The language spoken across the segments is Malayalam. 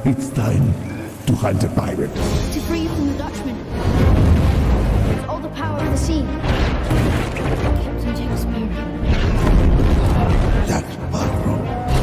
It's time to hunt a pirate. To free you from the Dutchman. With all the power of the sea. Captain Jack Sparrow. Jack Sparrow.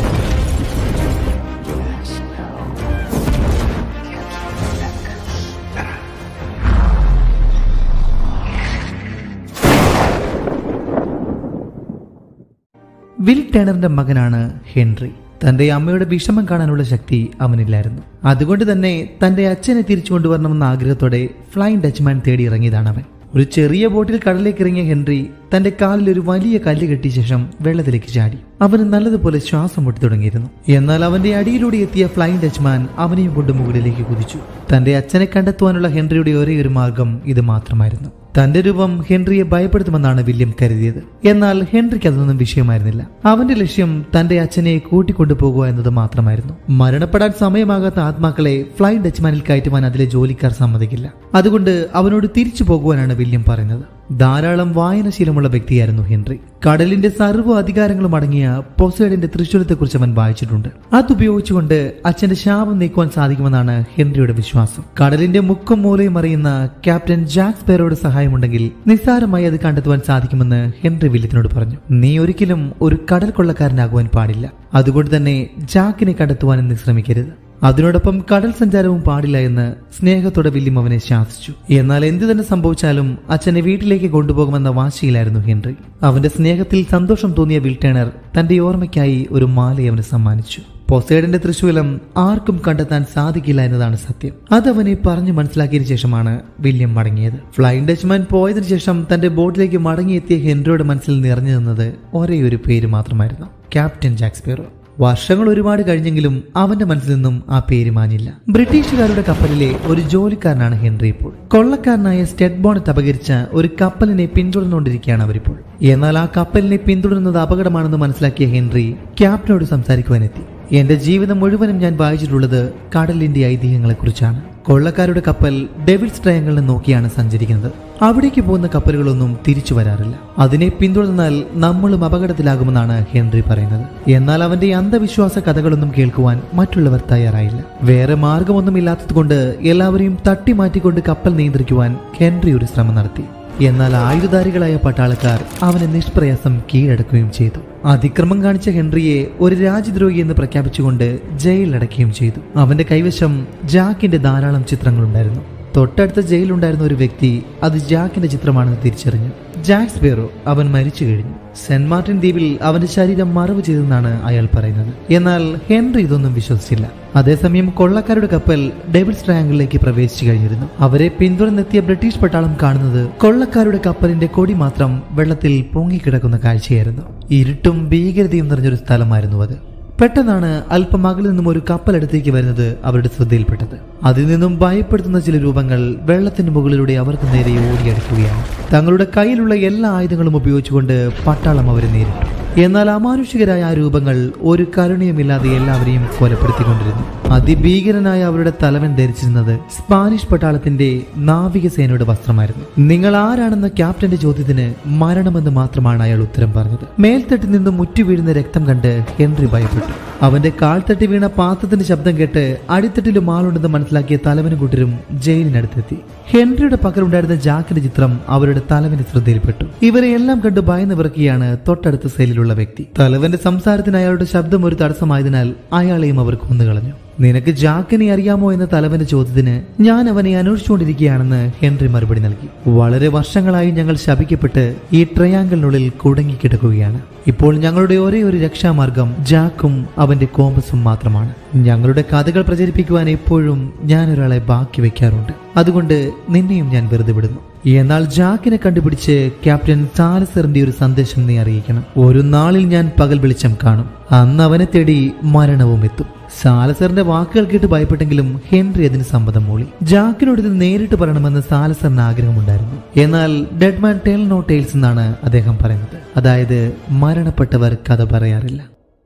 Will ടേണറിന്റെ മകനാണ് ഹെൻറി തന്റെ അമ്മയുടെ വിഷമം കാണാനുള്ള ശക്തി അവനില്ലായിരുന്നു അതുകൊണ്ട് തന്നെ തന്റെ അച്ഛനെ തിരിച്ചു കൊണ്ടുവരണമെന്ന ആഗ്രഹത്തോടെ ഫ്ലൈങ് ഡച്ച്മാൻ തേടി ഇറങ്ങിയതാണ് അവൻ ഒരു ചെറിയ ബോട്ടിൽ കടലിലേക്ക് ഇറങ്ങിയ ഹെൻറി തന്റെ കാലിൽ ഒരു വലിയ കല്ല് കെട്ടിയ ശേഷം വെള്ളത്തിലേക്ക് ചാടി അവന് നല്ലതുപോലെ ശ്വാസം മുട്ടി തുടങ്ങിയിരുന്നു എന്നാൽ അവന്റെ അടിയിലൂടെ എത്തിയ ഫ്ലൈങ് ഡച്ച്മാൻ അവനെയും കൊണ്ട് മുകളിലേക്ക് കുതിച്ചു തന്റെ അച്ഛനെ കണ്ടെത്തുവാനുള്ള ഹെൻറിയുടെ ഒരേ ഒരു മാർഗം ഇത് മാത്രമായിരുന്നു തന്റെ രൂപം ഹെൻറിയെ ഭയപ്പെടുത്തുമെന്നാണ് വില്യം കരുതിയത് എന്നാൽ ഹെൻറിക്ക് അതൊന്നും വിഷയമായിരുന്നില്ല അവന്റെ ലക്ഷ്യം തന്റെ അച്ഛനെ കൂട്ടിക്കൊണ്ടുപോകുക എന്നത് മാത്രമായിരുന്നു മരണപ്പെടാൻ സമയമാകാത്ത ആത്മാക്കളെ ഫ്ലൈറ്റ് ഡച്ച്മാനിൽ കയറ്റുവാൻ അതിലെ ജോലിക്കാർ സമ്മതിക്കില്ല അതുകൊണ്ട് അവനോട് തിരിച്ചു പോകുവാനാണ് വില്യം പറയുന്നത് ധാരാളം വായനശീലമുള്ള വ്യക്തിയായിരുന്നു ഹെൻറി കടലിന്റെ സർവ്വ അധികാരങ്ങളും അടങ്ങിയ പൊസൈഡിന്റെ തൃശ്ശൂരത്തെക്കുറിച്ച് അവൻ വായിച്ചിട്ടുണ്ട് അതുപയോഗിച്ചുകൊണ്ട് അച്ഛന്റെ ശാപം നീക്കുവാൻ സാധിക്കുമെന്നാണ് ഹെൻറിയുടെ വിശ്വാസം കടലിന്റെ മുക്കും മൂലയും അറിയുന്ന ക്യാപ്റ്റൻ ജാക്ക് സ്പെയറോട് സഹായമുണ്ടെങ്കിൽ നിസ്സാരമായി അത് കണ്ടെത്തുവാൻ സാധിക്കുമെന്ന് ഹെൻറി വില്യത്തിനോട് പറഞ്ഞു നീ ഒരിക്കലും ഒരു കടൽ കൊള്ളക്കാരനാകുവാൻ പാടില്ല അതുകൊണ്ട് തന്നെ ജാക്കിനെ കണ്ടെത്തുവാനും നീ ശ്രമിക്കരുത് അതിനോടൊപ്പം കടൽ സഞ്ചാരവും പാടില്ല എന്ന് സ്നേഹത്തോടെ വില്യം അവനെ ശാസിച്ചു എന്നാൽ എന്തു തന്നെ സംഭവിച്ചാലും അച്ഛനെ വീട്ടിലേക്ക് കൊണ്ടുപോകുമെന്ന വാശിയിലായിരുന്നു ഹെൻറി അവന്റെ സ്നേഹത്തിൽ സന്തോഷം തോന്നിയ വിൽട്ടേണർ തന്റെ ഓർമ്മയ്ക്കായി ഒരു മാല അവന് സമ്മാനിച്ചു പൊസൈഡന്റെ തൃശൂലം ആർക്കും കണ്ടെത്താൻ സാധിക്കില്ല എന്നതാണ് സത്യം അതവനെ പറഞ്ഞു മനസ്സിലാക്കിയതിനു ശേഷമാണ് വില്യം മടങ്ങിയത് ഫ്ലൈങ് ഡച്ച്മാൻ പോയതിനു ശേഷം തന്റെ ബോട്ടിലേക്ക് മടങ്ങിയെത്തിയ ഹെൻറിയുടെ മനസ്സിൽ നിറഞ്ഞു നിന്നത് ഒരേ ഒരു പേര് മാത്രമായിരുന്നു ക്യാപ്റ്റൻ ജാക്സ്പെയറോ വർഷങ്ങൾ ഒരുപാട് കഴിഞ്ഞെങ്കിലും അവന്റെ മനസ്സിൽ നിന്നും ആ പേര് മാഞ്ഞില്ല ബ്രിട്ടീഷുകാരുടെ കപ്പലിലെ ഒരു ജോലിക്കാരനാണ് ഹെൻറി ഇപ്പോൾ കൊള്ളക്കാരനായ സ്റ്റെഡ് ബോണറ്റ് അപകരിച്ച ഒരു കപ്പലിനെ പിന്തുടർന്നുകൊണ്ടിരിക്കുകയാണ് അവരിപ്പോൾ എന്നാൽ ആ കപ്പലിനെ പിന്തുടരുന്നത് അപകടമാണെന്ന് മനസ്സിലാക്കിയ ഹെൻറി ക്യാപ്റ്റനോട് സംസാരിക്കുവാനെത്തി എന്റെ ജീവിതം മുഴുവനും ഞാൻ വായിച്ചിട്ടുള്ളത് കടലിന്റെ ഐതിഹ്യങ്ങളെക്കുറിച്ചാണ് കൊള്ളക്കാരുടെ കപ്പൽ ഡെവിൾസ് ട്രയങ്ങളിനെ നോക്കിയാണ് സഞ്ചരിക്കുന്നത് അവിടേക്ക് പോകുന്ന കപ്പലുകളൊന്നും തിരിച്ചു വരാറില്ല അതിനെ പിന്തുടർന്നാൽ നമ്മളും അപകടത്തിലാകുമെന്നാണ് ഹെൻറി പറയുന്നത് എന്നാൽ അവന്റെ അന്ധവിശ്വാസ കഥകളൊന്നും കേൾക്കുവാൻ മറ്റുള്ളവർ തയ്യാറായില്ല വേറെ മാർഗമൊന്നുമില്ലാത്തതുകൊണ്ട് എല്ലാവരെയും തട്ടിമാറ്റിക്കൊണ്ട് കപ്പൽ നിയന്ത്രിക്കുവാൻ ഹെൻറി ഒരു ശ്രമം നടത്തി എന്നാൽ ആയുധാരികളായ പട്ടാളക്കാർ അവനെ നിഷ്പ്രയാസം കീഴടക്കുകയും ചെയ്തു അതിക്രമം കാണിച്ച ഹെൻറിയെ ഒരു രാജ്യദ്രോഹി എന്ന് പ്രഖ്യാപിച്ചുകൊണ്ട് ജയിലിലടക്കുകയും ചെയ്തു അവന്റെ കൈവശം ജാക്കിന്റെ ധാരാളം ചിത്രങ്ങളുണ്ടായിരുന്നു തൊട്ടടുത്ത ജയിലുണ്ടായിരുന്ന ഒരു വ്യക്തി അത് ജാക്കിന്റെ ചിത്രമാണെന്ന് തിരിച്ചറിഞ്ഞു ജാക്ക് സ്പേറോ അവൻ മരിച്ചു കഴിഞ്ഞു സെന്റ് മാർട്ടിൻ ദ്വീപിൽ അവന്റെ ശരീരം മറവ് ചെയ്തെന്നാണ് അയാൾ പറയുന്നത് എന്നാൽ ഹെൻറി ഇതൊന്നും വിശ്വസിച്ചില്ല അതേസമയം കൊള്ളക്കാരുടെ കപ്പൽ ഡെവിൾസ് ട്രയാങ്കിളിലേക്ക് പ്രവേശിച്ചു കഴിഞ്ഞിരുന്നു അവരെ പിന്തുടർന്നെത്തിയ ബ്രിട്ടീഷ് പട്ടാളം കാണുന്നത് കൊള്ളക്കാരുടെ കപ്പലിന്റെ കൊടി മാത്രം വെള്ളത്തിൽ പൊങ്ങിക്കിടക്കുന്ന കാഴ്ചയായിരുന്നു ഇരുട്ടും ഭീകരതയും നിറഞ്ഞൊരു സ്ഥലമായിരുന്നു അത് പെട്ടെന്നാണ് അല്പം അകലിൽ നിന്നും ഒരു കപ്പലടുത്തേക്ക് വരുന്നത് അവരുടെ ശ്രദ്ധയിൽപ്പെട്ടത് അതിൽ നിന്നും ഭയപ്പെടുത്തുന്ന ചില രൂപങ്ങൾ വെള്ളത്തിന് മുകളിലൂടെ അവർക്ക് നേരെ ഓടിയടിക്കുകയാണ് തങ്ങളുടെ കയ്യിലുള്ള എല്ലാ ആയുധങ്ങളും ഉപയോഗിച്ചുകൊണ്ട് പട്ടാളം അവരെ നേരിട്ടു എന്നാൽ അമാനുഷികരായ ആ രൂപങ്ങൾ ഒരു കരുണയുമില്ലാതെ എല്ലാവരെയും കൊലപ്പെടുത്തിക്കൊണ്ടിരുന്നു അതിഭീകരനായ അവരുടെ തലവൻ ധരിച്ചിരുന്നത് സ്പാനിഷ് പട്ടാളത്തിന്റെ നാവികസേനയുടെ വസ്ത്രമായിരുന്നു നിങ്ങൾ ആരാണെന്ന ക്യാപ്റ്റന്റെ ചോദ്യത്തിന് മരണമെന്ന് മാത്രമാണ് അയാൾ ഉത്തരം പറഞ്ഞത് മേൽത്തട്ടിൽ നിന്നും മുറ്റുവീഴുന്ന രക്തം കണ്ട് ഹെൻറി ഭയപ്പെട്ടു അവന്റെ കാൽത്തട്ടി വീണ പാത്രത്തിന്റെ ശബ്ദം കേട്ട് അടിത്തട്ടിലും ആളുണ്ടെന്ന് മനസ്സിലാക്കിയ തലവനും കൂട്ടരും ജയിലിനടുത്തെത്തി ഹെൻറിയുടെ പക്കലുണ്ടായിരുന്ന ജാക്കിന്റെ ചിത്രം അവരുടെ തലവന്റെ ശ്രദ്ധയിൽപ്പെട്ടു ഇവരെ എല്ലാം കണ്ട് ഭയന്ന് വിറക്കുകയാണ് തൊട്ടടുത്ത സെല്ലിലുള്ള വ്യക്തി തലവന്റെ സംസാരത്തിന് അയാളുടെ ശബ്ദം ഒരു തടസ്സമായതിനാൽ അയാളെയും അവർ കൊന്നുകളഞ്ഞു നിനക്ക് ജാക്കിനെ അറിയാമോ എന്ന തലവന്റെ ചോദ്യത്തിന് ഞാൻ അവനെ അന്വേഷിച്ചുകൊണ്ടിരിക്കുകയാണെന്ന് ഹെൻറി മറുപടി നൽകി വളരെ വർഷങ്ങളായി ഞങ്ങൾ ശപിക്കപ്പെട്ട് ഈ ട്രയാങ്കിളിനുള്ളിൽ കുടുങ്ങിക്കിടക്കുകയാണ് ഇപ്പോൾ ഞങ്ങളുടെ ഒരേ ഒരു രക്ഷാമാർഗം ജാക്കും അവന്റെ കോമ്പസും മാത്രമാണ് ഞങ്ങളുടെ കഥകൾ പ്രചരിപ്പിക്കുവാൻ എപ്പോഴും ഞാൻ ഒരാളെ ബാക്കി വെക്കാറുണ്ട് അതുകൊണ്ട് നിന്നെയും ഞാൻ വെറുതെ വിടുന്നു എന്നാൽ ജാക്കിനെ കണ്ടുപിടിച്ച് ക്യാപ്റ്റൻ സാലസറിന്റെ ഒരു സന്ദേശം നീ അറിയിക്കണം ഒരു നാളിൽ ഞാൻ പകൽ വെളിച്ചം കാണും അന്ന് അവനെ തേടി മരണവും എത്തും സാലസറിന്റെ വാക്കുകൾ കേട്ട് ഭയപ്പെട്ടെങ്കിലും ഹെൻറി അതിന് സമ്മതം മൂളി ജാക്കിനോട് ഇത് നേരിട്ട് പറയണമെന്ന് സാലസറിന് ആഗ്രഹമുണ്ടായിരുന്നു എന്നാൽ dead man tell no tales എന്നാണ് അദ്ദേഹം പറയുന്നത് അതായത് മരണപ്പെട്ടവർ കഥ പറയാറില്ല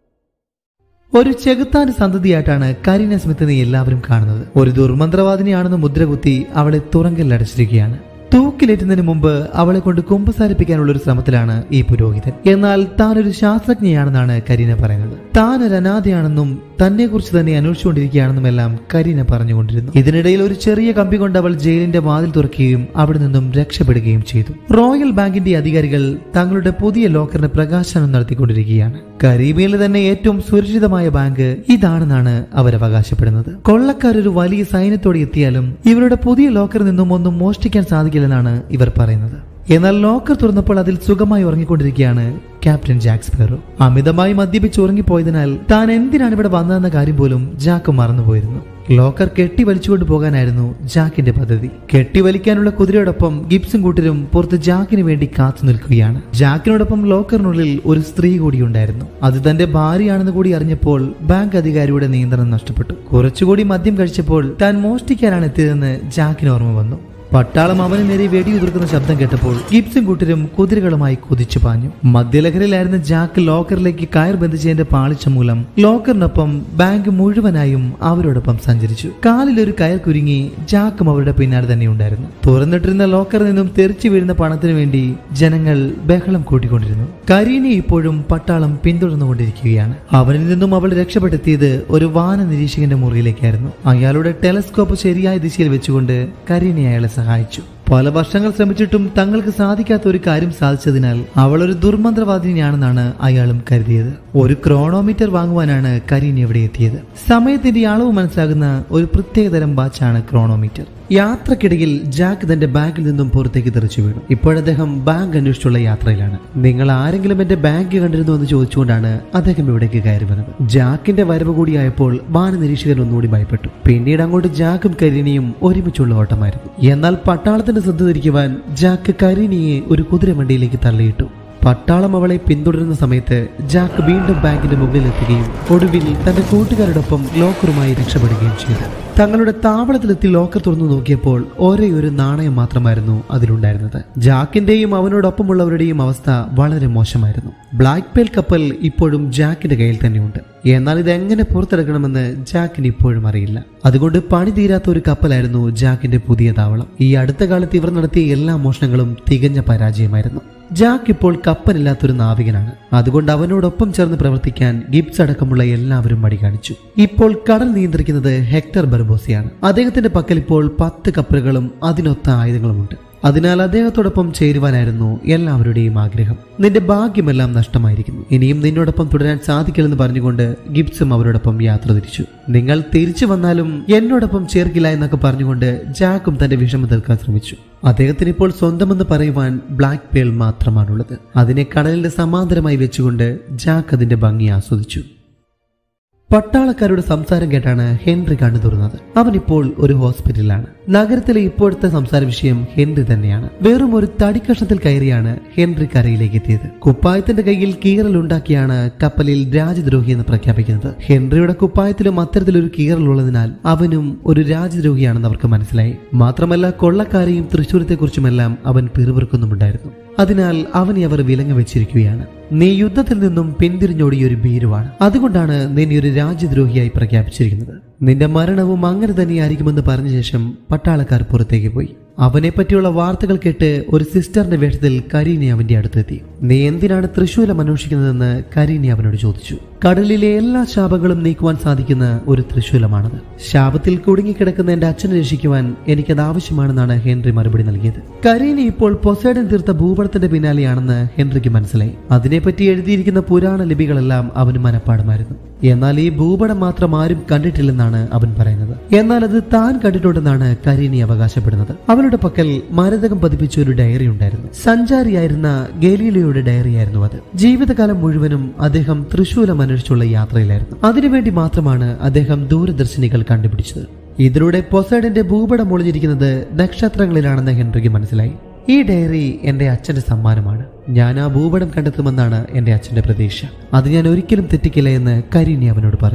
ഒരു ചെകുത്താന്റെ സന്തതിയായിട്ടാണ് കരീന സ്മിത്തിനെ എല്ലാവരും കാണുന്നത് ഒരു ദുർമന്ത്രവാദിനിയാണെന്ന് മുദ്രകുത്തി അവളെ തുറങ്കലിൽ അടച്ചിരിക്കുകയാണ് തൂക്കിലേറ്റുന്നതിന് മുമ്പ് അവളെ കൊണ്ട് കുമ്പസാരിപ്പിക്കാനുള്ള ഒരു ശ്രമത്തിലാണ് ഈ പുരോഹിതൻ എന്നാൽ താൻ ഒരു ശാസ്ത്രജ്ഞയാണെന്നാണ് കരീന പറയുന്നത് താൻ ഒരു അനാഥയാണെന്നും തന്നെ കുറിച്ച് തന്നെ അന്വേഷിച്ചുകൊണ്ടിരിക്കുകയാണെന്നും എല്ലാം കരീന പറഞ്ഞുകൊണ്ടിരുന്നു ഇതിനിടയിൽ ഒരു ചെറിയ കമ്പി കൊണ്ട് അവൾ ജയിലിന്റെ വാതിൽ തുറക്കുകയും അവിടെ നിന്നും രക്ഷപ്പെടുകയും ചെയ്തു റോയൽ ബാങ്കിന്റെ അധികാരികൾ തങ്ങളുടെ പുതിയ ലോക്കറിന് പ്രകാശനം നടത്തിക്കൊണ്ടിരിക്കുകയാണ് കരീബിയനിലെ തന്നെ ഏറ്റവും സുരക്ഷിതമായ ബാങ്ക് ഇതാണെന്നാണ് അവർ അവകാശപ്പെടുന്നത് കൊള്ളക്കാർ ഒരു വലിയ സൈന്യത്തോടെ എത്തിയാലും ഇവരുടെ പുതിയ ലോക്കറിൽ നിന്നും ഒന്നും മോഷ്ടിക്കാൻ സാധിക്കില്ലെന്നാണ് ഇവർ പറയുന്നത് എന്നാൽ ലോക്കർ തുറന്നപ്പോൾ അതിൽ സുഖമായി ഉറങ്ങിക്കൊണ്ടിരിക്കുകയാണ് ക്യാപ്റ്റൻ ജാക്ക് സ്പെറോ അമിതമായി മദ്യപിച്ച് ഉറങ്ങിപ്പോയതിനാൽ താൻ എന്തിനാണ് ഇവിടെ വന്നതെന്ന കാര്യം പോലും ജാക്ക് മറന്നുപോയിരുന്നു ലോക്കർ കെട്ടി വലിച്ചുകൊണ്ട് പോകാനായിരുന്നു ജാക്കിന്റെ പദ്ധതി കെട്ടി വലിക്കാനുള്ള കുതിരയോടൊപ്പം ഗിബ്സും കൂട്ടരും പുറത്ത് ജാക്കിന് വേണ്ടി കാത്തു നിൽക്കുകയാണ് ജാക്കിനോടൊപ്പം ലോക്കറിനുള്ളിൽ ഒരു സ്ത്രീ കൂടി ഉണ്ടായിരുന്നു അത് തന്റെ ഭാര്യയാണെന്ന് കൂടി അറിഞ്ഞപ്പോൾ ബാങ്ക് അധികാരിയുടെ നിയന്ത്രണം നഷ്ടപ്പെട്ടു കുറച്ചുകൂടി മദ്യം കഴിച്ചപ്പോൾ താൻ മോഷ്ടിക്കാനാണ് എത്തിയതെന്ന് ജാക്കിന് ഓർമ്മ വന്നു പട്ടാളം അവന് നേരെ വെടിയുതിർക്കുന്ന ശബ്ദം കേട്ടപ്പോൾ ഗിബ്സും കൂട്ടരും കുതിരകളുമായി കുതിച്ചു പാഞ്ഞു മദ്യലഹരിയിലായിരുന്ന ജാക്ക് ലോക്കറിലേക്ക് കയർ ബന്ധിച്ചതിന്റെ പാളിച്ച മൂലം ലോക്കറിനൊപ്പം ബാങ്ക് മുഴുവനായും അവരോടൊപ്പം സഞ്ചരിച്ചു കാലിൽ ഒരു കയർ കുരുങ്ങി ജാക്കും അവരുടെ പിന്നാലെ തന്നെ ഉണ്ടായിരുന്നു തുറന്നിട്ടിരുന്ന ലോക്കറിൽ നിന്നും തെറിച്ചു വീഴുന്ന പണത്തിനു വേണ്ടി ജനങ്ങൾ ബഹളം കൂട്ടിക്കൊണ്ടിരുന്നു കരീനെ ഇപ്പോഴും പട്ടാളം പിന്തുടർന്നുകൊണ്ടിരിക്കുകയാണ് അവനിൽ നിന്നും അവൾ രക്ഷപ്പെടുത്തിയത് ഒരു വാന നിരീക്ഷകന്റെ മുറിയിലേക്കായിരുന്നു അയാളുടെ ടെലസ്കോപ്പ് ശരിയായ ദിശയിൽ വെച്ചുകൊണ്ട് കരീനെ അയാളെ സഹായിച്ചു പല വർഷങ്ങൾ ശ്രമിച്ചിട്ടും തങ്ങൾക്ക് സാധിക്കാത്ത ഒരു കാര്യം സാധിച്ചതിനാൽ അവൾ ഒരു ദുർമന്ത്രവാദിനിയാണെന്നാണ് അയാളും കരുതിയത് ഒരു ക്രോണോമീറ്റർ വാങ്ങുവാനാണ് കരീൻ ഇവിടെ എത്തിയത് സമയത്തിന്റെ അളവ് മനസ്സിലാകുന്ന ഒരു പ്രത്യേകതരം വാച്ചാണ് ക്രോണോമീറ്റർ യാത്രക്കിടയിൽ ജാക്ക് തന്റെ ബാഗിൽ നിന്നും പുറത്തേക്ക് തെറിച്ചു വീണു ഇപ്പോഴദ്ദേഹം ബാങ്ക് അന്വേഷിച്ചുള്ള യാത്രയിലാണ് നിങ്ങൾ ആരെങ്കിലും എന്റെ ബാങ്ക് കണ്ടിരുന്നു എന്ന് ചോദിച്ചുകൊണ്ടാണ് അദ്ദേഹം ഇവിടേക്ക് കയറി വന്നത് ജാക്കിന്റെ വരവ് കൂടിയായപ്പോൾ വാന നിരീക്ഷകൻ ഒന്നുകൂടി ഭയപ്പെട്ടു പിന്നീട് അങ്ങോട്ട് ജാക്കും കരീനിയും ഒരുമിച്ചുള്ള ഓട്ടമായിരുന്നു എന്നാൽ പട്ടാളത്തിന്റെ ശ്രദ്ധ തിരിക്കുവാൻ ജാക്ക് കരീനിയെ ഒരു കുതിരവണ്ടിയിലേക്ക് തള്ളിയിട്ടു പട്ടാളം അവളെ പിന്തുടരുന്ന സമയത്ത് ജാക്ക് വീണ്ടും ബാങ്കിന്റെ മുകളിലെത്തുകയും ഒടുവിൽ തന്റെ കൂട്ടുകാരോടൊപ്പം ലോക്കറുമായി രക്ഷപ്പെടുകയും ചെയ്തു തങ്ങളുടെ താവളത്തിലെത്തി ലോക്കർ തുറന്നു നോക്കിയപ്പോൾ ഒരേ ഒരു നാണയം മാത്രമായിരുന്നു അതിലുണ്ടായിരുന്നത് ജാക്കിന്റെയും അവനോടൊപ്പമുള്ളവരുടെയും അവസ്ഥ വളരെ മോശമായിരുന്നു ബ്ലാക്ക് പേൽ കപ്പൽ ഇപ്പോഴും ജാക്കിന്റെ കയ്യിൽ തന്നെയുണ്ട് എന്നാൽ ഇത് എങ്ങനെ പുറത്തെടുക്കണമെന്ന് ജാക്കിന് ഇപ്പോഴും അറിയില്ല അതുകൊണ്ട് പണി തീരാത്ത ഒരു കപ്പലായിരുന്നു ജാക്കിന്റെ പുതിയ താവളം ഈ അടുത്ത കാലത്ത് ഇവർ നടത്തിയ എല്ലാ മോഷണങ്ങളും തികഞ്ഞ പരാജയമായിരുന്നു ജാക്ക് ഇപ്പോൾ കപ്പലില്ലാത്തൊരു നാവികനാണ് അതുകൊണ്ട് അവനോടൊപ്പം ചേർന്ന് പ്രവർത്തിക്കാൻ ഗിബ്സ് അടക്കമുള്ള എല്ലാവരും മടി കാണിച്ചു ഇപ്പോൾ കടൽ നിയന്ത്രിക്കുന്നത് ഹെക്ടർ ബർബോസിയാണ് അദ്ദേഹത്തിന്റെ പക്കൽ ഇപ്പോൾ പത്ത് കപ്പലുകളും അതിനൊത്ത ആയുധങ്ങളുമുണ്ട് അതിനാൽ അദ്ദേഹത്തോടൊപ്പം ചേരുവാനായിരുന്നു എല്ലാവരുടെയും ആഗ്രഹം നിന്റെ ഭാഗ്യമെല്ലാം നഷ്ടമായിരിക്കുന്നു ഇനിയും നിന്നോടൊപ്പം തുടരാൻ സാധിക്കില്ലെന്ന് പറഞ്ഞുകൊണ്ട് ഗിബ്സും അവരോടൊപ്പം യാത്ര തിരിച്ചു നിങ്ങൾ തിരിച്ചു വന്നാലും എന്നോടൊപ്പം ചേർക്കില്ല എന്നൊക്കെ പറഞ്ഞുകൊണ്ട് ജാക്കും തന്റെ വിഷമം തീർക്കാൻ ശ്രമിച്ചു അദ്ദേഹത്തിന് ഇപ്പോൾ സ്വന്തമെന്ന് പറയുവാൻ ബ്ലാക്ക് പേൾ മാത്രമാണുള്ളത് അതിനെ കടലിന്റെ സമാന്തരമായി വെച്ചുകൊണ്ട് ജാക്ക് അതിന്റെ ഭംഗി ആസ്വദിച്ചു പട്ടാളക്കാരുടെ സംസാരം കേട്ടാണ് ഹെൻറി കണ്ണു തുറന്നത് അവൻ ഇപ്പോൾ ഒരു ഹോസ്പിറ്റലിലാണ് നഗരത്തിലെ ഇപ്പോഴത്തെ സംസാര വിഷയം ഹെൻറി തന്നെയാണ് വെറും ഒരു തടിക്കഷത്തിൽ കയറിയാണ് ഹെൻറി കരയിലേക്ക് എത്തിയത് കുപ്പായത്തിന്റെ കയ്യിൽ കീറൽ ഉണ്ടാക്കിയാണ് കപ്പലിൽ രാജദ്രോഹി എന്ന് പ്രഖ്യാപിക്കുന്നത് ഹെൻറിയുടെ കുപ്പായത്തിലും അത്തരത്തിലൊരു കീറൽ ഉള്ളതിനാൽ അവനും ഒരു രാജദ്രോഹിയാണെന്ന് അവർക്ക് മനസ്സിലായി മാത്രമല്ല കൊള്ളക്കാരെയും തൃശ്ശൂരത്തെക്കുറിച്ചുമെല്ലാം അവൻ പിറുപിറുക്കുന്നുമുണ്ടായിരുന്നു അതിനാൽ അവനെ അവർ വിലങ്ങ് വെച്ചിരിക്കുകയാണ് നീ യുദ്ധത്തിൽ നിന്നും പിന്തിരിഞ്ഞോടിയ ഒരു ഭീരുവാണ് അതുകൊണ്ടാണ് നിന്നെ ഒരു രാജ്യദ്രോഹിയായി പ്രഖ്യാപിച്ചിരിക്കുന്നത് നിന്റെ മരണവും അങ്ങനെ തന്നെയായിരിക്കുമെന്ന് പറഞ്ഞ ശേഷം പട്ടാളക്കാർ പുറത്തേക്ക് പോയി അവനെ പറ്റിയുള്ള വാർത്തകൾ കേട്ട് ഒരു സിസ്റ്ററിന്റെ വേഷത്തിൽ കരീനെ അവന്റെ അടുത്തെത്തി നീ എന്തിനാണ് തൃശൂലം അന്വേഷിക്കുന്നതെന്ന് കരീനെ അവനോട് ചോദിച്ചു കടലിലെ എല്ലാ ശാപങ്ങളും നീക്കുവാൻ സാധിക്കുന്ന ഒരു തൃശൂലമാണത് ശാപത്തിൽ കുടുങ്ങിക്കിടക്കുന്ന എന്റെ അച്ഛനെ രക്ഷിക്കുവാൻ എനിക്കത് ആവശ്യമാണെന്നാണ് ഹെൻറി മറുപടി നൽകിയത് കരീനെ ഇപ്പോൾ പൊസൈഡൻ തീർത്ത ഭൂപടത്തിന്റെ പിന്നാലെയാണെന്ന് ഹെൻറിക്ക് മനസ്സിലായി അതിനെപ്പറ്റി എഴുതിയിരിക്കുന്ന പുരാണ ലിപികളെല്ലാം അവന് മനഃപ്പാടമായിരുന്നു എന്നാൽ ഈ ഭൂപടം മാത്രം ആരും കണ്ടിട്ടില്ലെന്നാണ് അവൻ പറയുന്നത് എന്നാൽ അത് താൻ കണ്ടിട്ടുണ്ടെന്നാണ് കരീനി അവകാശപ്പെടുന്നത് അവളുടെ പക്കൽ മരതകം പതിപ്പിച്ച ഒരു ഡയറി ഉണ്ടായിരുന്നു സഞ്ചാരിയായിരുന്ന ഗലീലിയോയുടെ ഡയറി ആയിരുന്നു അത് ജീവിതകാലം മുഴുവനും അദ്ദേഹം തൃശൂലം അന്വേഷിച്ചുള്ള യാത്രയിലായിരുന്നു അതിനുവേണ്ടി മാത്രമാണ് അദ്ദേഹം ദൂരദർശിനികൾ കണ്ടുപിടിച്ചത് ഇതിലൂടെ പൊസൈഡിന്റെ ഭൂപടം ഒളിഞ്ഞിരിക്കുന്നത് നക്ഷത്രങ്ങളിലാണെന്ന് ഹെൻറിക്ക് മനസ്സിലായി ഈ ഡയറി എന്റെ അച്ഛന്റെ സമ്മാനമാണ് ഞാൻ ആ ഭൂപടം കണ്ടെത്തുമെന്നാണ് എന്റെ അച്ഛന്റെ പ്രതീക്ഷ അത് ഞാൻ ഒരിക്കലും തെറ്റിക്കില്ല എന്ന് കരീനി അവനോട് പറഞ്ഞു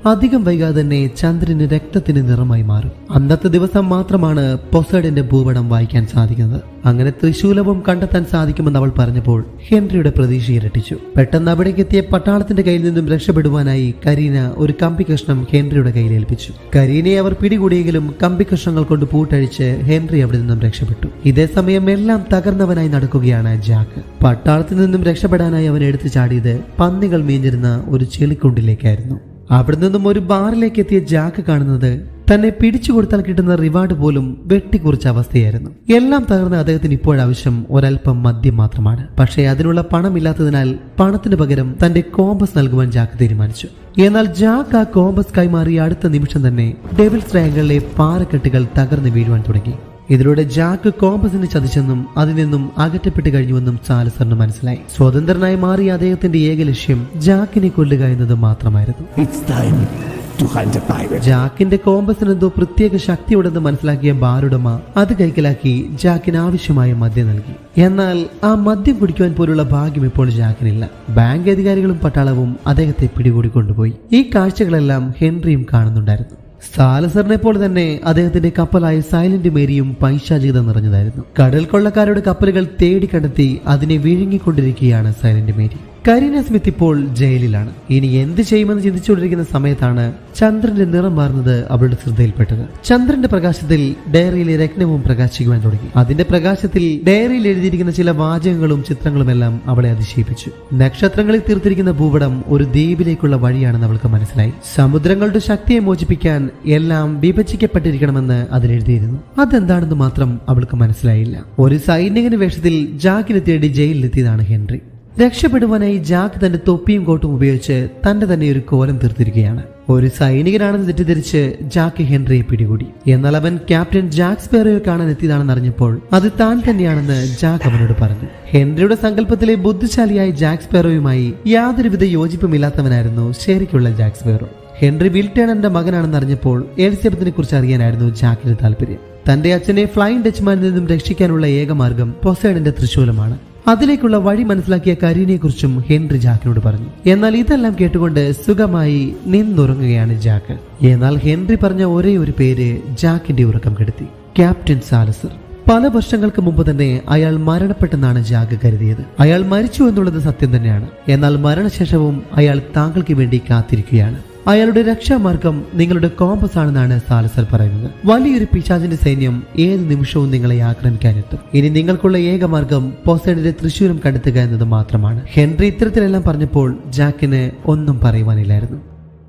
അധികം വൈകാതെ തന്നെ ചന്ദ്രന് രക്തത്തിന് നിറമായി മാറും അന്നത്തെ ദിവസം മാത്രമാണ് പൊസൈഡിന്റെ ഭൂപടം വായിക്കാൻ സാധിക്കുന്നത് അങ്ങനെ തൃശൂലവും കണ്ടെത്താൻ സാധിക്കുമെന്ന് അവൾ പറഞ്ഞപ്പോൾ ഹെൻറിയുടെ പ്രതീക്ഷ ഇരട്ടിച്ചു പെട്ടെന്ന് അവിടേക്ക് എത്തിയ പട്ടാളത്തിന്റെ കയ്യിൽ നിന്നും രക്ഷപ്പെടുവാനായി കരീന ഒരു കമ്പി കഷ്ണം ഹെൻറിയുടെ കയ്യിൽ ഏൽപ്പിച്ചു കരീനയെ അവർ പിടികൂടിയെങ്കിലും കമ്പി കഷ്ണങ്ങൾ കൊണ്ട് പൂട്ടഴിച്ച് ഹെൻറി അവിടെ നിന്നും രക്ഷപ്പെട്ടു ഇതേ സമയം എല്ലാം തകർന്നവനായി നടക്കുകയാണ് ജാക്ക് പട്ടാളത്തിൽ നിന്നും രക്ഷപ്പെടാനായി അവൻ എടുത്തു ചാടിയത് പന്നികൾ മീഞ്ഞിരുന്ന ഒരു ചെളിക്കുണ്ടിലേക്കായിരുന്നു അവിടെ നിന്നും ഒരു ബാറിലേക്ക് എത്തിയ ജാക്ക് കാണുന്നത് തന്നെ പിടിച്ചു കൊടുത്താൽ കിട്ടുന്ന റിവാർഡ് പോലും വെട്ടിക്കുറിച്ച അവസ്ഥയായിരുന്നു എല്ലാം തകർന്ന അദ്ദേഹത്തിന് ഇപ്പോഴാവശ്യം ഒരൽപ്പം മദ്യം മാത്രമാണ് പക്ഷേ അതിനുള്ള പണമില്ലാത്തതിനാൽ പണത്തിന് പകരം തന്റെ കോമ്പസ് നൽകുവാൻ ജാക്ക് തീരുമാനിച്ചു എന്നാൽ ജാക്ക് ആ കോമ്പസ് കൈമാറിയ അടുത്ത നിമിഷം തന്നെ ഡെവിൾസ് ട്രയാങ്കിളിലെ പാറക്കെട്ടുകൾ തകർന്നു വീഴുവാൻ തുടങ്ങി ഇതിലൂടെ ജാക്ക് കോമ്പസിനെ ചതിച്ചെന്നും അതിൽ നിന്നും അകറ്റപ്പെട്ട് കഴിഞ്ഞുവെന്നും സാലസറിന് മനസ്സിലായി സ്വതന്ത്രനായി മാറിയ അദ്ദേഹത്തിന്റെ ഏക ലക്ഷ്യം ജാക്കിനെ കൊല്ലുക എന്നത് മാത്രമായിരുന്നു It's time to hunt a pirate. ജാക്കിന്റെ കോമ്പസിന് എന്തോ പ്രത്യേക ശക്തിയുണ്ടെന്ന് മനസ്സിലാക്കിയ ബാറുടമ അത് കൈക്കലാക്കി ജാക്കിന് ആവശ്യമായ മദ്യം നൽകി എന്നാൽ ആ മദ്യം കുടിക്കുവാൻ പോലുള്ള ഭാഗ്യം ഇപ്പോൾ ജാക്കിനില്ല ബാങ്ക് അധികാരികളും പട്ടാളവും അദ്ദേഹത്തെ പിടികൂടി കൊണ്ടുപോയി ഈ കാഴ്ചകളെല്ലാം ഹെൻറിയും കാണുന്നുണ്ടായിരുന്നു സാലസറിനെ പോലെ തന്നെ അദ്ദേഹത്തിന്റെ കപ്പലായ സൈലന്റ് മേരിയും പൈശാചികത നിറഞ്ഞതായിരുന്നു കടൽ കൊള്ളക്കാരുടെ കപ്പലുകൾ തേടി കണ്ടെത്തി അതിനെ വിഴുങ്ങിക്കൊണ്ടിരിക്കുകയാണ് സൈലന്റ് മേരി കരീന സ്മിത്ത് ഇപ്പോൾ ജയിലിലാണ് ഇനി എന്ത് ചെയ്യുമെന്ന് ചിന്തിച്ചുകൊണ്ടിരിക്കുന്ന സമയത്താണ് ചന്ദ്രന്റെ നിറം മാറുന്നത് അവളുടെ ശ്രദ്ധയിൽപ്പെട്ടത് ചന്ദ്രന്റെ പ്രകാശത്തിൽ ഡയറിയിലെ രത്നവും പ്രകാശിക്കുവാൻ തുടങ്ങി അതിന്റെ പ്രകാശത്തിൽ ഡയറിയിൽ എഴുതിയിരിക്കുന്ന ചില വാചകങ്ങളും ചിത്രങ്ങളും എല്ലാം അവളെ അതിശയിപ്പിച്ചു നക്ഷത്രങ്ങളിൽ തീർത്തിരിക്കുന്ന ഭൂപടം ഒരു ദ്വീപിലേക്കുള്ള വഴിയാണെന്ന് അവൾക്ക് മനസ്സിലായി സമുദ്രങ്ങളുടെ ശക്തിയെ മോചിപ്പിക്കാൻ എല്ലാം വിഭജിക്കപ്പെട്ടിരിക്കണമെന്ന് അതിലെഴുതിയിരുന്നു അതെന്താണെന്ന് മാത്രം അവൾക്ക് മനസ്സിലായില്ല ഒരു സൈനികന് വേഷത്തിൽ ജാക്കിനെ തേടി ജയിലിലെത്തിയതാണ് ഹെൻറി രക്ഷപ്പെടുവാനായി ജാക്ക് തന്റെ തൊപ്പിയും കോട്ടും ഉപയോഗിച്ച് തന്റെ തന്നെ ഒരു കോലം തീർത്തിരിക്കുകയാണ് ഒരു സൈനികനാണെന്ന് തെറ്റിദ്ധരിച്ച് ജാക്ക് ഹെൻറിയെ പിടികൂടി എന്നാൽ അവൻ ക്യാപ്റ്റൻ ജാക്ക് സ്പെയറോയെ കാണാൻ എത്തിയതാണെന്ന് അറിഞ്ഞപ്പോൾ അത് താൻ തന്നെയാണെന്ന് ജാക്ക് അവനോട് പറഞ്ഞു ഹെൻറിയുടെ സങ്കല്പത്തിലെ ബുദ്ധിശാലിയായ ജാക്ക് സ്പെയറോയുമായി യാതൊരുവിധ യോജിപ്പുമില്ലാത്തവനായിരുന്നു ശരിക്കുള്ള ജാക്ക് സ്പെയറോ ഹെൻറി വിൽട്ടേണന്റെ മകനാണെന്ന് അറിഞ്ഞപ്പോൾ എലിസബത്തിനെ കുറിച്ച് അറിയാനായിരുന്നു ജാക്കിന് താല്പര്യം തന്റെ അച്ഛനെ ഫ്ലൈങ് ഡച്ച്മാനിൽ നിന്നും രക്ഷിക്കാനുള്ള ഏക മാർഗം പൊസൈഡന്റെ തൃശൂലമാണ് അതിലേക്കുള്ള വഴി മനസ്സിലാക്കിയ കരീനെ കുറിച്ചും ഹെൻറി ജാക്കിനോട് പറഞ്ഞു എന്നാൽ ഇതെല്ലാം കേട്ടുകൊണ്ട് സുഖമായി നിന്നുറങ്ങുകയാണ് ജാക്ക് എന്നാൽ ഹെൻറി പറഞ്ഞ ഒരേ ഒരു പേര് ജാക്കിന്റെ ഉറക്കം കെടുത്തി ക്യാപ്റ്റൻ സാലസർ പല വർഷങ്ങൾക്ക് മുമ്പ് തന്നെ അയാൾ മരണപ്പെട്ടെന്നാണ് ജാക്ക് കരുതിയത് അയാൾ മരിച്ചു എന്നുള്ളത് സത്യം തന്നെയാണ് എന്നാൽ മരണശേഷവും അയാൾ താങ്കൾക്ക് വേണ്ടി കാത്തിരിക്കുകയാണ് അയാളുടെ രക്ഷാമാർഗം നിങ്ങളുടെ കോമ്പസ് ആണെന്നാണ് സാലസർ പറയുന്നത് വലിയൊരു പിശാചിന്റെ സൈന്യം ഏത് നിമിഷവും നിങ്ങളെ ആക്രമിക്കാനെത്തും ഇനി നിങ്ങൾക്കുള്ള ഏക മാർഗം പൊസൈഡിന്റെ തൃശൂരം കണ്ടെത്തുക എന്നത് മാത്രമാണ് ഹെൻറി ഇത്തരത്തിലെല്ലാം പറഞ്ഞപ്പോൾ ജാക്കിന് ഒന്നും പറയുവാനില്ലായിരുന്നു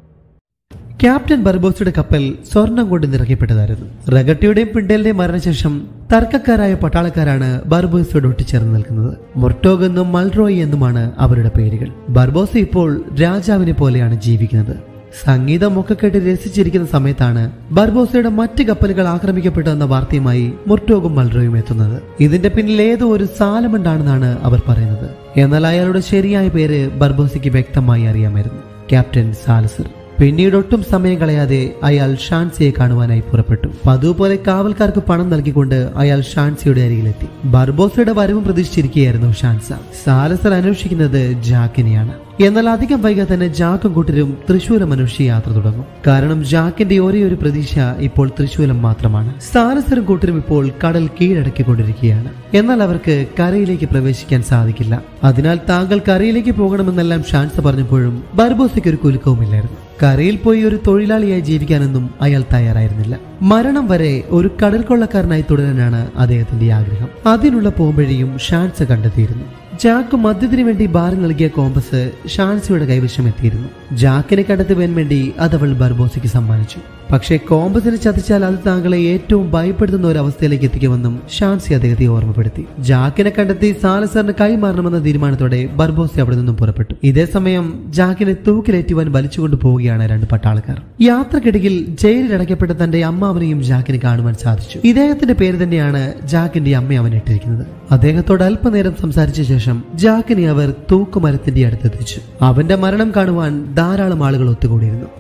ക്യാപ്റ്റൻ ബർബോസയുടെ കപ്പൽ സ്വർണം കൊണ്ട് നിറയ്ക്കപ്പെട്ടതായിരുന്നു റഗട്ടിയുടെയും പിണ്ടലിന്റെയും മരണശേഷം തർക്കക്കാരായ പട്ടാളക്കാരാണ് ബർബോസയോട് ഒട്ടിച്ചേർന്ന് നിൽക്കുന്നത് മൊർട്ടോഗ് എന്നും മൾറോയ് എന്നുമാണ് അവരുടെ പേരുകൾ ബർബോസ ഇപ്പോൾ രാജാവിനെ പോലെയാണ് ജീവിക്കുന്നത് സംഗീതമൊക്കെ കേട്ട് രസിച്ചിരിക്കുന്ന സമയത്താണ് ബർബോസയുടെ മറ്റ് കപ്പലുകൾ ആക്രമിക്കപ്പെട്ടു എന്ന വാർത്തയുമായി മുർട്ടോഗും മൾറോയും എത്തുന്നത് ഇതിന്റെ പിന്നിൽ ഏതോ ഒരു സാലമണ്ടാണെന്നാണ് അവർ പറയുന്നത് എന്നാൽ അയാളുടെ ശരിയായ പേര് ബർബോസയ്ക്ക് വ്യക്തമായി അറിയാമായിരുന്നു ക്യാപ്റ്റൻ സാലസർ പിന്നീട് ഒട്ടും സമയം കളയാതെ അയാൾ ഷാൻസിയെ കാണുവാനായി പുറപ്പെട്ടു പതിവ് പോലെ കാവൽക്കാർക്ക് പണം നൽകിക്കൊണ്ട് അയാൾ ഷാൻസിയുടെ അരികിലെത്തി ബർബോസയുടെ വരവും പ്രതീക്ഷിച്ചിരിക്കുകയായിരുന്നു ഷാൻസ സാലസർ അന്വേഷിക്കുന്നത് ജാക്കിനെയാണ് എന്നാൽ അധികം വൈകാതെ തന്നെ ജാക്കും കൂട്ടരും തൃശൂലം അന്വേഷിച്ച് യാത്ര തുടങ്ങും കാരണം ജാക്കിന്റെ ഒരേ ഒരു പ്രതീക്ഷ ഇപ്പോൾ തൃശൂലം മാത്രമാണ് സാലസറും കൂട്ടരും ഇപ്പോൾ കടൽ കീഴടക്കിക്കൊണ്ടിരിക്കുകയാണ് എന്നാൽ അവർക്ക് കരയിലേക്ക് പ്രവേശിക്കാൻ സാധിക്കില്ല അതിനാൽ താങ്കൾ കരയിലേക്ക് പോകണമെന്നെല്ലാം ഷാൻസ പറഞ്ഞപ്പോഴും ബർബോസയ്ക്ക് ഒരു കുലുക്കവുമില്ലായിരുന്നു കരയിൽ പോയി ഒരു തൊഴിലാളിയായി ജീവിക്കാനൊന്നും അയാൾ തയ്യാറായിരുന്നില്ല മരണം വരെ ഒരു കടൽ കൊള്ളക്കാരനായി തുടരാനാണ് അദ്ദേഹത്തിന്റെ ആഗ്രഹം അതിനുള്ള പോംവഴിയും ഷാൻസ കണ്ടെത്തിയിരുന്നു ജാക്ക് മദ്യത്തിന് വേണ്ടി ബാറിൽ നൽകിയ കോമ്പസ് ഷാൻസിയുടെ കൈവശം എത്തിയിരുന്നു ജാക്കിനെ കണ്ടെത്തുവാൻ വേണ്ടി അതവൾ ബർബോസയ്ക്ക് സമ്മാനിച്ചു പക്ഷേ കോമ്പസിനെ ചതിച്ചാൽ അത് താങ്കളെ ഏറ്റവും ഭയപ്പെടുത്തുന്ന ഒരു അവസ്ഥയിലേക്ക് എത്തിക്കുമെന്നും ഷാൻസി അദ്ദേഹത്തെ ഓർമ്മപ്പെടുത്തി ജാക്കിനെ കണ്ടെത്തി സാലസറിന് കൈമാറണമെന്ന തീരുമാനത്തോടെ ബർബോസി അവിടെ നിന്നും പുറപ്പെട്ടു ഇതേ സമയം ജാക്കിനെ തൂക്കിലേറ്റുവാൻ വലിച്ചുകൊണ്ട് പോവുകയാണ് രണ്ട് പട്ടാളക്കാർ യാത്രക്കിടയിൽ ജയിലിൽ അടയ്ക്കപ്പെട്ട തന്റെ അമ്മാവനെയും ജാക്കിന് കാണുവാൻ സാധിച്ചു ഇദ്ദേഹത്തിന്റെ പേര് തന്നെയാണ് ജാക്കിന്റെ അമ്മ അവൻ ഇട്ടിരിക്കുന്നത് അദ്ദേഹത്തോട് അല്പനേരം സംസാരിച്ച ശേഷം ജാക്കിനെ അവർ തൂക്കുമരത്തിന്റെ അടുത്തെത്തിച്ചു അവന്റെ മരണം കാണുവാൻ ധാരാളം ആളുകൾ ഒത്തുകൂടിയിരുന്നു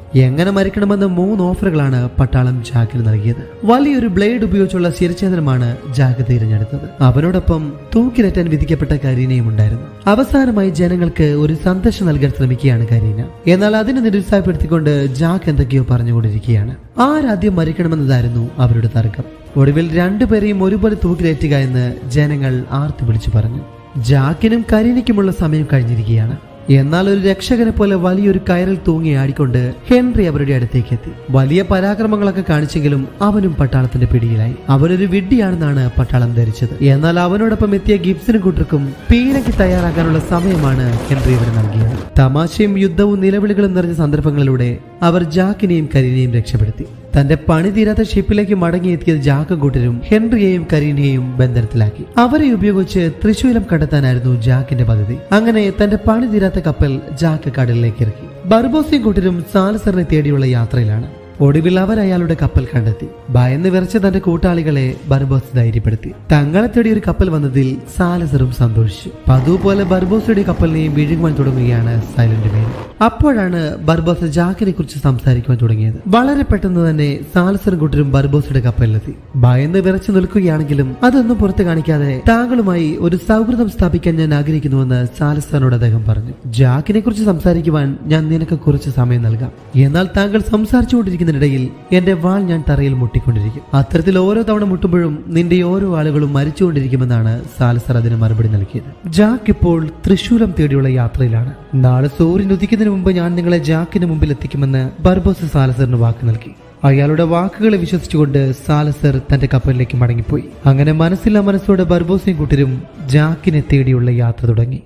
എങ്ങനെ മരിക്കണമെന്ന് മൂന്ന് ഓഫറുകളാണ് പട്ടാളം ജാക്കിന് നൽകിയത് വലിയൊരു ബ്ലേഡ് ഉപയോഗിച്ചുള്ള ശിരച്ഛേദനമാണ് ജാക്ക് തിരഞ്ഞെടുത്തത് അവനോടൊപ്പം തൂക്കിലേറ്റാൻ വിധിക്കപ്പെട്ട കരീനയും ഉണ്ടായിരുന്നു അവസാനമായി ജനങ്ങൾക്ക് ഒരു സന്ദേശം നൽകാൻ ശ്രമിക്കുകയാണ് കരീന എന്നാൽ അതിനെ നിരുത്സാഹപ്പെടുത്തിക്കൊണ്ട് ജാക്ക് എന്തൊക്കെയോ പറഞ്ഞുകൊണ്ടിരിക്കുകയാണ് ആരാദ്യം മരിക്കണമെന്നതായിരുന്നു അവരുടെ തർക്കം ഒടുവിൽ രണ്ടുപേരെയും ഒരുപോലെ തൂക്കിലേറ്റുക എന്ന് ജനങ്ങൾ ആർത്തു വിളിച്ചു പറഞ്ഞു ജാക്കിനും കരീനയ്ക്കുമുള്ള സമയം കഴിഞ്ഞിരിക്കുകയാണ് എന്നാൽ ഒരു രക്ഷകനെ പോലെ വലിയൊരു കയറിൽ തൂങ്ങി ആടിക്കൊണ്ട് ഹെൻറി അവരുടെ അടുത്തേക്ക് എത്തി വലിയ പരാക്രമങ്ങളൊക്കെ കാണിച്ചെങ്കിലും അവനും പട്ടാളത്തിന്റെ പിടിയിലായി അവനൊരു വിഡ്ഢിയാണെന്നാണ് പട്ടാളം ധരിച്ചത് എന്നാൽ അവനോടൊപ്പം എത്തിയ ഗിബ്സിനും കൂട്ടർക്കും പീരയ്ക്ക് തയ്യാറാക്കാനുള്ള സമയമാണ് ഹെൻറി അവന് നൽകിയത് തമാശയും യുദ്ധവും നിലവിളികളും നിറഞ്ഞ സന്ദർഭങ്ങളിലൂടെ അവർ ജാക്കിനെയും കരീനെയും രക്ഷപ്പെടുത്തി തന്റെ പണി തീരാത്ത ഷിപ്പിലേക്ക് മടങ്ങിയെത്തിയ ജാക്കും കൂട്ടരും ഹെൻറിയെയും കരീനെയും ബന്ധനത്തിലാക്കി അവരെ ഉപയോഗിച്ച് തൃശൂലം കണ്ടെത്താനായിരുന്നു ജാക്കിന്റെ പദ്ധതി അങ്ങനെ തന്റെ പണി തീരാത്ത കപ്പൽ ജാക്ക് കടലിലേക്ക് ഇറക്കി ബർബോസിയും കൂട്ടരും സാലസറിനെ തേടിയുള്ള യാത്രയിലാണ് ഒടുവിൽ അവർ അയാളുടെ കപ്പൽ കണ്ടെത്തി ഭയന്ന് വിറച്ച തന്റെ കൂട്ടാളികളെ ബർബോസ് ധൈര്യപ്പെടുത്തി തങ്ങളെ തേടി ഒരു കപ്പൽ വന്നതിൽ സാലസറും സന്തോഷിച്ചു പതുപോലെ ബർബോസയുടെ കപ്പലിനെയും വിഴുങ്ങുവാൻ തുടങ്ങുകയാണ് സൈലന്റ് മേൻ അപ്പോഴാണ് ബർബോസ് ജാക്കിനെ കുറിച്ച് സംസാരിക്കുവാൻ തുടങ്ങിയത് വളരെ പെട്ടെന്ന് തന്നെ സാലസറും കൂട്ടരും ബർബോസയുടെ കപ്പലിലെത്തി ഭയന്ന് വിറച്ചു നിൽക്കുകയാണെങ്കിലും അതൊന്നും പുറത്തു കാണിക്കാതെ താങ്കളുമായി ഒരു സൗഹൃദം സ്ഥാപിക്കാൻ ഞാൻ ആഗ്രഹിക്കുന്നുവെന്ന് സാലസറിനോട് അദ്ദേഹം പറഞ്ഞു ജാക്കിനെ കുറിച്ച് സംസാരിക്കുവാൻ ഞാൻ നിനക്ക് കുറച്ച് സമയം നൽകാം എന്നാൽ താങ്കൾ സംസാരിച്ചുകൊണ്ടിരിക്കുന്നതിനിടയിൽ എന്റെ വാൾ ഞാൻ തറയിൽ മുട്ടിക്കൊണ്ടിരിക്കും അത്തരത്തിൽ ഓരോ തവണ മുട്ടുമ്പോഴും നിന്റെ ഓരോ ആളുകളും മരിച്ചുകൊണ്ടിരിക്കുമെന്നാണ് സാലസർ അതിന് മറുപടി നൽകിയത് ജാക്ക് ഇപ്പോൾ തൃശൂലം തേടിയുള്ള യാത്രയിലാണ് നാളെ സൂര്യൻ ഉദിക്കുന്നതിന് മുമ്പ് ഞാൻ നിങ്ങളെ ജാക്കിന് മുമ്പിൽ എത്തിക്കുമെന്ന് ബർബോസ് സാലസറിന് വാക്ക് നൽകി അയാളുടെ വാക്കുകളെ വിശ്വസിച്ചുകൊണ്ട് സാലസർ തന്റെ കപ്പലിലേക്ക് മടങ്ങിപ്പോയി അങ്ങനെ മനസ്സില്ലാ മനസ്സോടെ ബർബോസിയും കൂട്ടരും ജാക്കിനെ തേടിയുള്ള യാത്ര തുടങ്ങി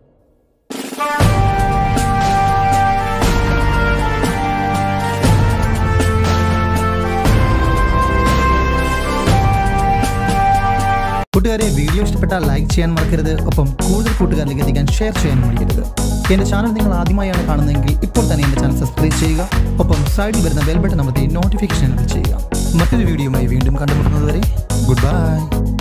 കൂട്ടുകാരെ വീഡിയോ ഇഷ്ടപ്പെട്ടാൽ ലൈക്ക് ചെയ്യാൻ മറക്കരുത് ഒപ്പം കൂടുതൽ കൂട്ടുകാരിലേക്ക് എത്തിക്കാൻ ഷെയർ ചെയ്യാൻ മടിക്കരുത് എൻ്റെ ചാനൽ നിങ്ങൾ ആദ്യമായാണ് കാണുന്നതെങ്കിൽ ഇപ്പോൾ തന്നെ എൻ്റെ ചാനൽ സബ്സ്ക്രൈബ് ചെയ്യുക ഒപ്പം സൈഡിൽ വരുന്ന ബെൽ ബട്ടൺ അമർത്തി നോട്ടിഫിക്കേഷൻ എനബിൾ ചെയ്യുക മറ്റൊരു വീഡിയോയുമായി വീണ്ടും കണ്ടുമുട്ടുന്നതുവരെ ഗുഡ് ബൈ